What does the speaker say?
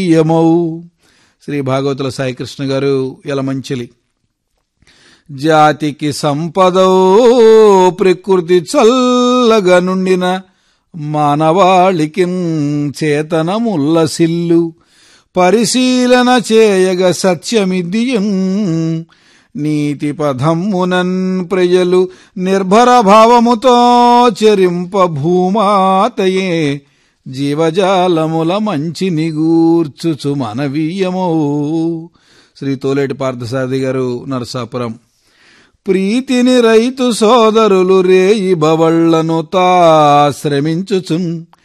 యమౌ శ్రీ భాగవతుల సాయికృష్ణ గారు యలమంచిలి జాతికి సంపదో ప్రకృతి చల్లగా నుండిన మానవాళికి చేతనముల్లసిల్లు పరిశీలన చేయగ సత్యమిదియం నీతి పదమ్మునన్ ప్రజలు నిర్భర భావముతో చెరింప భూమాతయే జీవజాలముల మంచి నిగూర్చుచు మనవీయమో శ్రీ తోలేటి పార్థసారథి గారు నరసాపురం ప్రీతిని రైతు సోదరులు రేయి బవళ్లను తా శ్రమించుచున్